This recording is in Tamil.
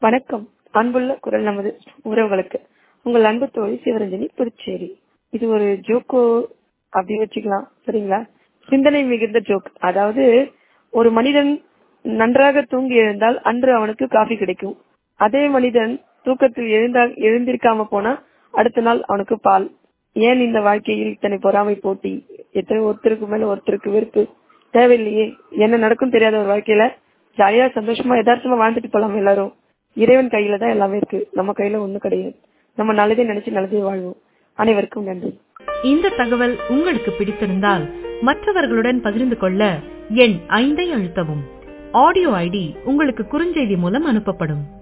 வணக்கம் அன்புள்ள குரல் நமது உறவுகளுக்கு உங்கள் அன்பு தோழி சிவரஞ்சனி புதுச்சேரி இது ஒரு ஜோக்கோ அப்படி வச்சுக்கலாம் சரிங்களா சிந்தனை மிகுந்த ஜோக் அதாவது ஒரு மனிதன் நன்றாக தூங்கி எழுந்தால் அன்று அவனுக்கு காஃபி கிடைக்கும் அதே மனிதன் தூக்கத்தில் எழுந்தால் எழுந்திருக்காம போனா அடுத்த நாள் அவனுக்கு பால் ஏன் இந்த வாழ்க்கையில் இத்தனை பொறாமை போட்டி எத்தனை ஒருத்தருக்கு மேல ஒருத்தருக்கு வெறுப்பு தேவையில்லையே என்ன நடக்கும் தெரியாத ஒரு வாழ்க்கையில ஜாலியா சந்தோஷமா யதார்த்தமா வாழ்ந்துட்டு போலாம் எல்லாரும் இறைவன் கையில தான் எல்லாமே இருக்கு நம்ம கையில ஒண்ணும் கிடையாது நம்ம நல்லதே நினைச்சு நல்லதே வாழ்வோம் அனைவருக்கும் நன்றி இந்த தகவல் உங்களுக்கு பிடித்திருந்தால் மற்றவர்களுடன் பகிர்ந்து கொள்ள எண் ஐந்தை அழுத்தவும் ஆடியோ ஐடி உங்களுக்கு குறுஞ்செய்தி மூலம் அனுப்பப்படும்